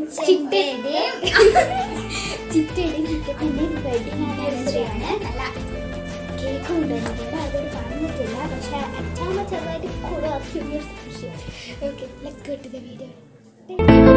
ചിട്ടയുടെയും ചിട്ടയുടെയും ചിറ്റപ്പൻ്റെയും wedding anniversary ആണ് നല്ല cake കൊണ്ടുവന്നിട്ടുണ്ട് അതൊരു പറഞ്ഞിട്ടില്ല പക്ഷെ അച്ഛാമ്മ ചെറുതായിട്ട് കൂടെ സംശയം okay let go to the video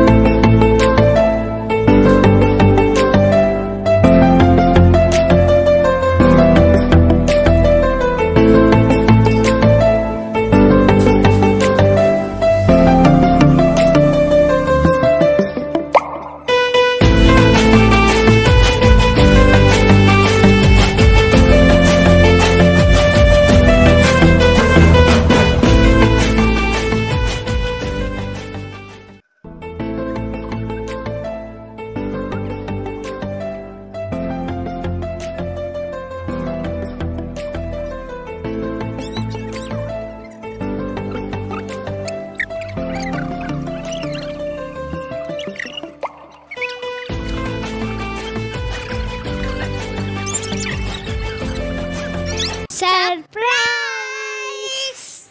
surprise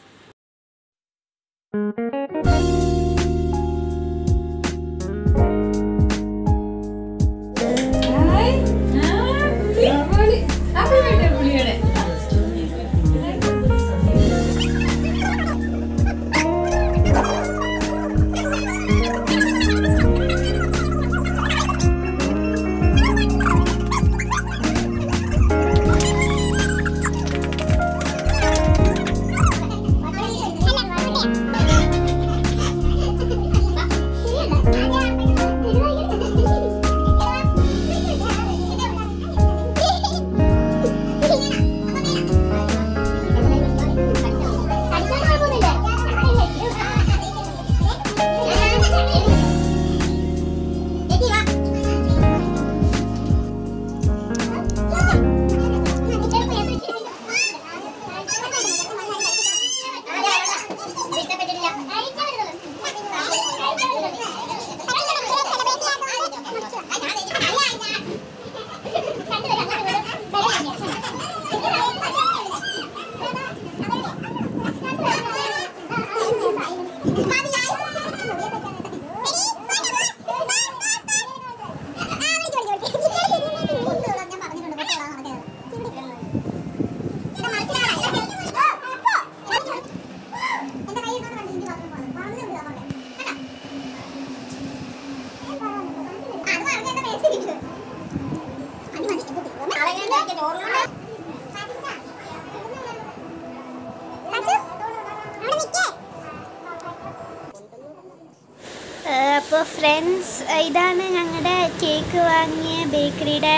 അപ്പോൾ ഫ്രണ്ട്സ് ഇതാണ് ഞങ്ങളുടെ കേക്ക് വാങ്ങിയ ബേക്കറിയുടെ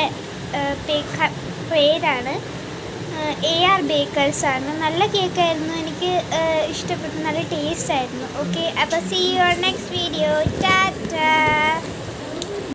പേരാണ് എ ആർ ബേക്കേഴ്സ് ആണ് നല്ല കേക്കായിരുന്നു എനിക്ക് ഏഹ്, ഇഷ്ടപ്പെട്ടു നല്ല ടേസ്റ്റ് ആയിരുന്നു ഓക്കെ അപ്പോൾ see you next video Tata